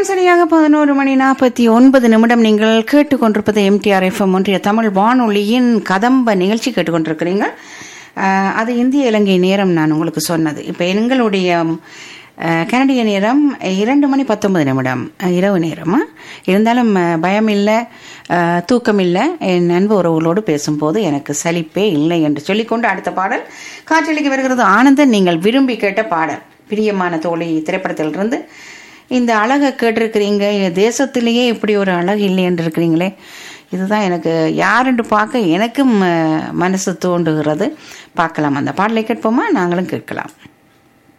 நேரம் சரியாக பதினோரு மணி நாற்பத்தி ஒன்பது நிமிடம் நீங்கள் கேட்டுக்கொண்டிருப்பது எம்டிஆர் எஃப்எம் ஒன்றிய தமிழ் வானொலியின் கதம்ப நிகழ்ச்சி கேட்டுக்கொண்டிருக்கிறீங்க அஹ், அது இந்திய இலங்கை நேரம் நான் உங்களுக்கு சொன்னது இப்போ எங்களுடைய அஹ், கனடிய நேரம் இரண்டு மணி பத்தொன்பது நிமிடம் அஹ், இரவு நேரம் இருந்தாலும் அஹ், பயம் இல்லை அஹ், தூக்கம் இல்லை என் அன்பு உறவுகளோடு பேசும்போது எனக்கு சலிப்பே இல்லை என்று சொல்லிக்கொண்டு அடுத்த பாடல் காற்றலிக்கு வருகிறது ஆனந்தன் நீங்கள் விரும்பி கேட்ட பாடல் பிரியமான தோழி திரைப்படத்திலிருந்து இந்த அழகை கேட்டிருக்கிறீங்க தேசத்திலேயே இப்படி ஒரு அழகு இல்லை என்று இருக்கிறீங்களே இதுதான் எனக்கு யாருன்னு பார்க்க எனக்கும் அஹ், மனசு தோன்றுகிறது பார்க்கலாம் அந்த பாடலை கேட்போமா நாங்களும் கேட்கலாம்